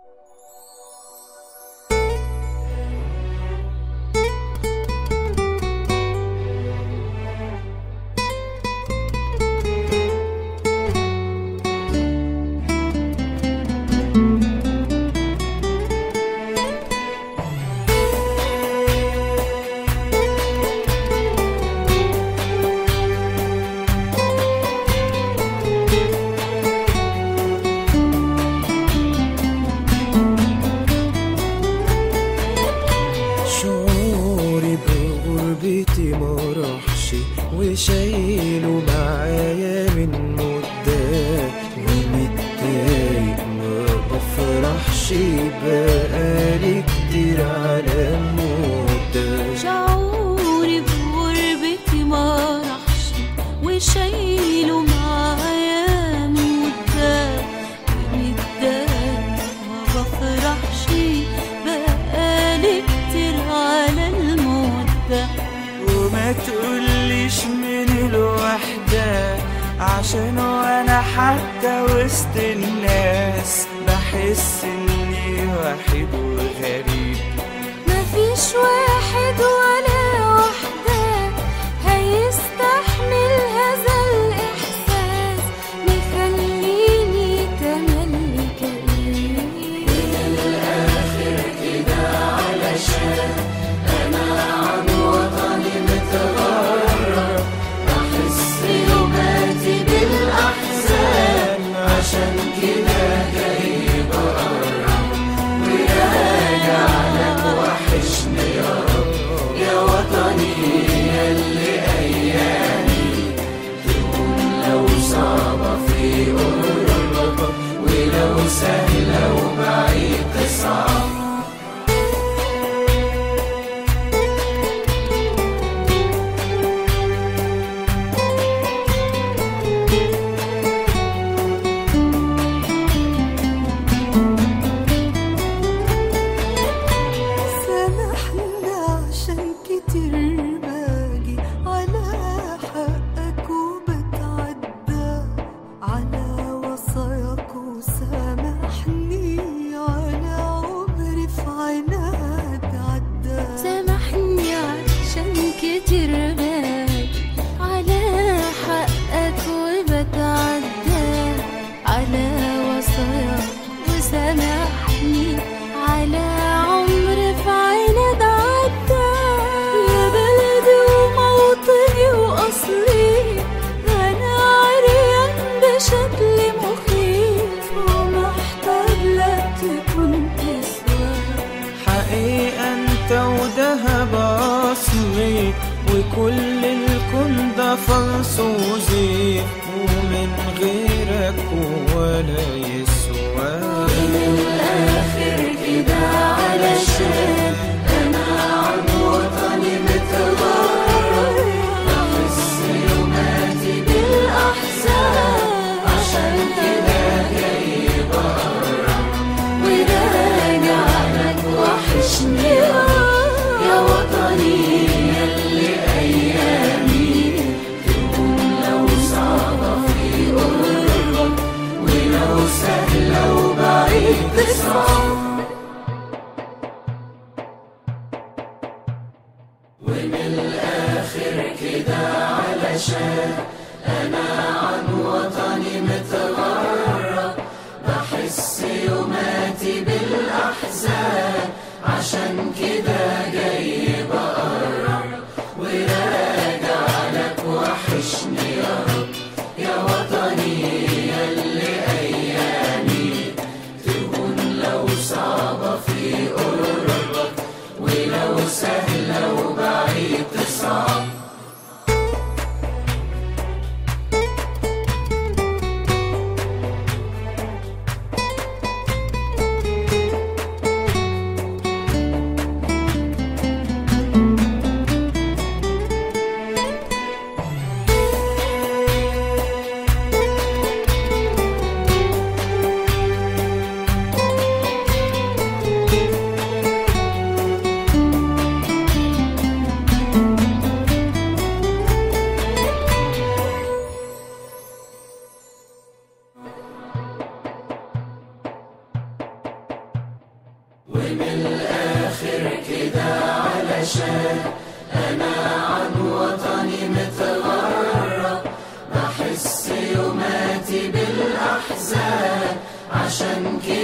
شعوري بغربتي ما راحش وشايله معايا من مدة ومتضايق ما بفرحش بقالي كتير على المدة شعوري بغربتي ما راحش وشايله معايا مدة ومتضايق ما بفرحش بقالي كتير على المدة وما تقوليش من الوحدة عشان وانا حتى وسط الناس بحس اني وحيد وغريب مفيش واحد ولا واحدة هيستحمل هذا الإحساس مخليني تملي كئيب يوماتي بالأحزان عشان كده جاي بقرب وراجع لك وحشني يا رب يا وطني ياللي ايامي تكون لو صعبة في قربك ولو سهلة وبعيد تصعب سامحني عشان كتير باجي على حقك وبتعدى على وصاياك وسامحني على عمري في عناد عدى سامحني عشان كتير باجي على حقك وبتعدى على وصاياك وسامحني على عمر في عينك عدى يا بلدي وموطني وأصلي أنا عريان بشكل مخيف ومحتاج لك تكون تسوى حقيقة انت وذهب اصلي وكل الكون ده فلس وزيف ومن غيرك ولا يسوى الآخر كده علشان أنا عن وطني متغرب بحس يوماتي بالأحزان عشان كده جاي بقرب وراجع لك وحشني يا وطني ياللي أيامي تكون لو صعبة في قربك ولو سهلة وبعيد تصعب لو ومن الآخر كده علشان أنا عن وطني متغرب بحس يوماتي بالأحزان عشان كده